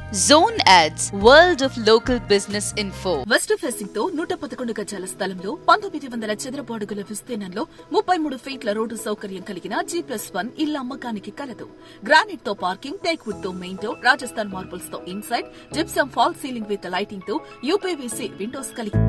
Zone Ads, World of Local Business Info. West facing తో నూట పదకొండు గజాల స్థలంలో పంతొమ్మిది వందల చదరపు అడుగుల విస్తీర్ణంలో ముప్పై మూడు ఫీట్ల రోడ్డు సౌకర్యం కలిగిన జీ ప్లస్ వన్ ఇళ్ల అమ్మకానికి కలదు గ్రానైట్ తో పార్కింగ్ టేక్ వుడ్ తో మెయిన్ డోర్ రాజస్థాన్ మార్బుల్స్ తో inside gypsum fall ceiling with lighting తో యూపీవీసీ విండోస్ కలిగి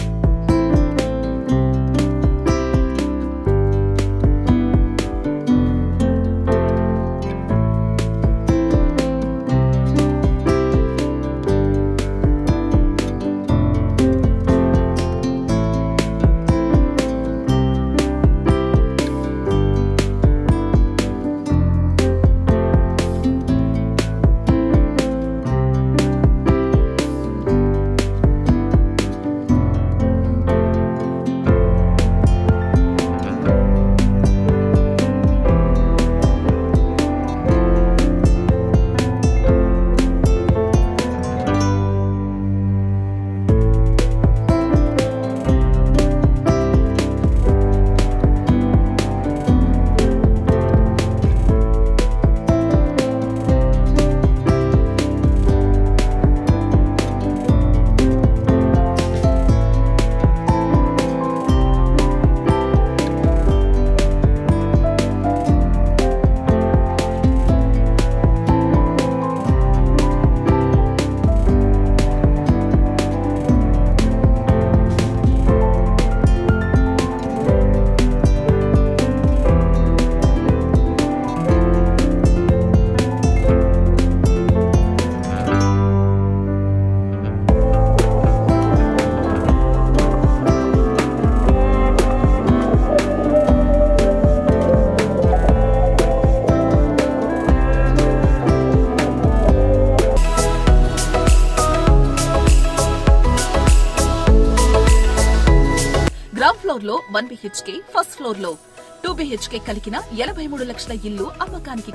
గ్రౌండ్ ఫ్లోర్ లో వన్ బిహెచ్కే ఫస్ట్ ఫ్లోర్ లో టూ బిహెచ్కే కలిగిన ఎనభై మూడు లక్షల ఇల్లు అమ్మకానికి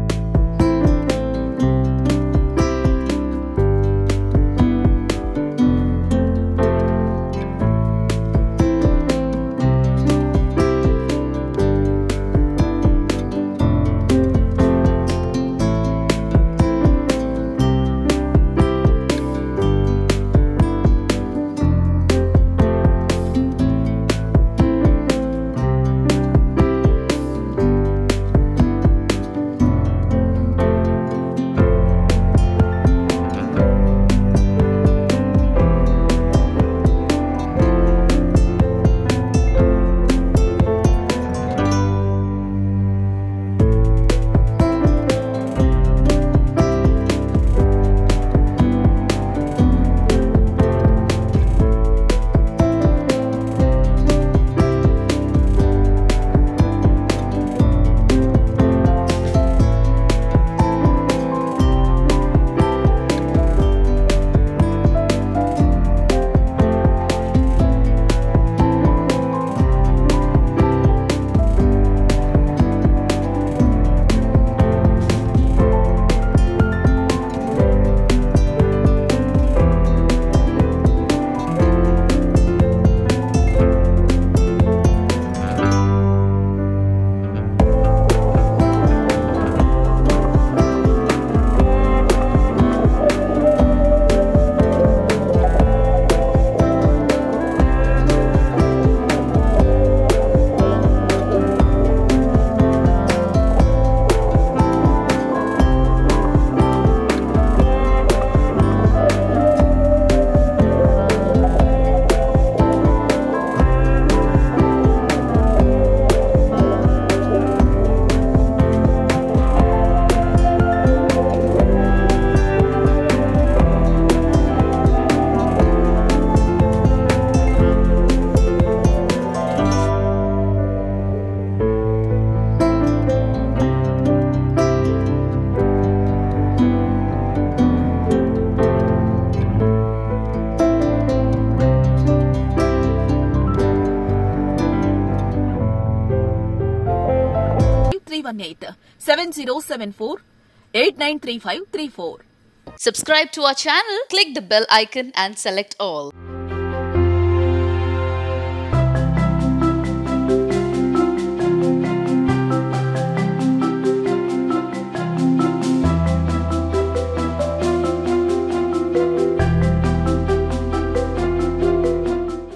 three one eight seven zero seven four eight nine three five three four Subscribe to our channel, click the bell icon and select all.